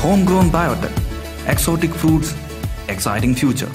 homegrown biotech, exotic fruits, exciting future.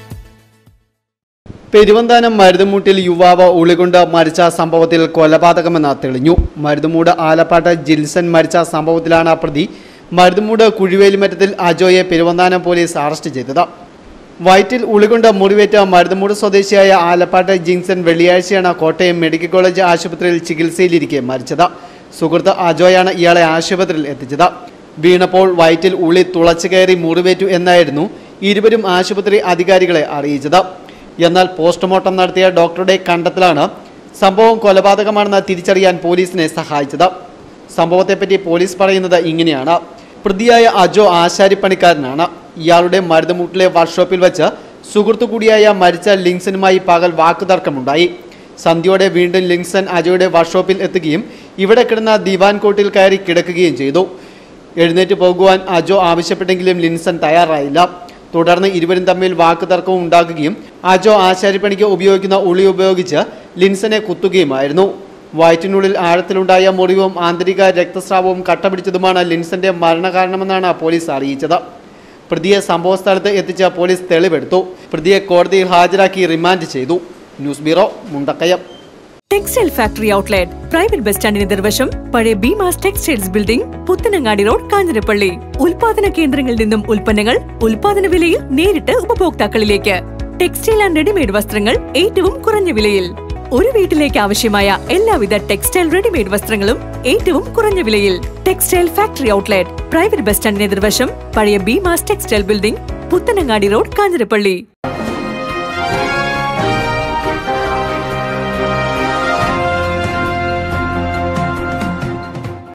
Peruvanthanam മരുതുമൂട്ടിൽ യുവാവ് ഉളികൊണ്ട് മരിച്ച സംഭവത്തിൽ കൊലപാതകമെന്ന് തെളിഞ്ഞു മരുതുമൂട് ആലപ്പാട്ട് ജിൽസൺ മരിച്ച സംഭവത്തിലാണ് പ്രതി മരുതുമൂട് കുഴിവേലിമറ്റത്തിൽ അജോയെ പെരുവന്താനം പോലീസ് അറസ്റ്റ് ചെയ്തത് വയറ്റിൽ ഉളികൊണ്ട് മുറിവേറ്റ മരുതുമൂട് സ്വദേശിയായ ആലപ്പാട്ട് ജിൻസൺ വെള്ളിയാഴ്ചയാണ് കോട്ടയം മെഡിക്കൽ കോളേജ് ആശുപത്രിയിൽ ചികിത്സയിലിരിക്കെ മരിച്ചത് സുഹൃത്ത് അജോയാണ് ഇയാളെ ആശുപത്രിയിൽ എത്തിച്ചത് വീണപ്പോൾ വയറ്റിൽ ഉളി തുളച്ചു കയറി മുറിവേറ്റു എന്നായിരുന്നു ഇരുവരും ആശുപത്രി അധികാരികളെ അറിയിച്ചത് എന്നാൽ പോസ്റ്റ്മോർട്ടം നടത്തിയ ഡോക്ടറുടെ കണ്ടെത്തലാണ് സംഭവം കൊലപാതകമാണെന്ന് തിരിച്ചറിയാൻ പോലീസിനെ സഹായിച്ചത് സംഭവത്തെപ്പറ്റി പോലീസ് പറയുന്നത് ഇങ്ങനെയാണ് പ്രതിയായ അജോ ആശാരിപ്പണിക്കാരനാണ് ഇയാളുടെ മരുന്നുമൂട്ടിലെ വർക്ക്ഷോപ്പിൽ വെച്ച് സുഹൃത്തു കൂടിയായ മരിച്ച ലിങ്സനുമായി പകൽ വാക്കുതർക്കമുണ്ടായി സന്ധ്യയോടെ വീണ്ടും ലിങ്സൺ അജോയുടെ വർക്ക്ഷോപ്പിൽ എത്തുകയും ഇവിടെ കിടന്ന ദിവാൻ കോട്ടിൽ കയറി കിടക്കുകയും ചെയ്തു എഴുന്നേറ്റ് പോകുവാൻ അജോ ആവശ്യപ്പെട്ടെങ്കിലും ലിൻസൺ തയ്യാറായില്ല തുടർന്ന് ഇരുവരും തമ്മിൽ വാക്കുതർക്കവും ഉണ്ടാകുകയും അജോ ആശാരിപ്പണിക്ക് ഉപയോഗിക്കുന്ന ഉളി ഉപയോഗിച്ച് ലിൻസനെ കുത്തുകയുമായിരുന്നു വയറ്റിനുള്ളിൽ ആഴത്തിലുണ്ടായ മുറിവും ആന്തരിക രക്തസ്രാവവും കട്ടപിടിച്ചതുമാണ് ലിൻസന്റെ മരണകാരണമെന്നാണ് പോലീസ് അറിയിച്ചത് പ്രതിയെ സംഭവസ്ഥലത്ത് എത്തിച്ച പോലീസ് തെളിവെടുത്തു പ്രതിയെ കോടതിയിൽ ഹാജരാക്കി റിമാൻഡ് ചെയ്തു news bureau Mundakayam textile factory outlet private bus സ്റ്റാൻഡിന് എതിർവശം പഴയ Beemas textiles building Puthanangadi road Kanjirappally ഉൽപാദന കേന്ദ്രങ്ങളിൽ നിന്നും ഉൽപ്പന്നങ്ങൾ ഉൽപാദന വിലയിൽ നേരിട്ട് ഉപഭോക്താക്കളിലേക്ക് ടെക്സ്റ്റൈൽ ആൻഡ് റെഡിമെയ്ഡ് വസ്ത്രങ്ങൾ ഏറ്റവും കുറഞ്ഞ വിലയിൽ ഒരു വീട്ടിലേക്ക് ആവശ്യമായ എല്ലാവിധ ടെക്സ്റ്റൈൽ റെഡിമെയ്ഡ് വസ്ത്രങ്ങളും ഏറ്റവും കുറഞ്ഞ വിലയിൽ textile factory outlet private bus സ്റ്റാൻഡിന് എതിർവശം പഴയ Beemas textile building Puthanangadi road Kanjirappally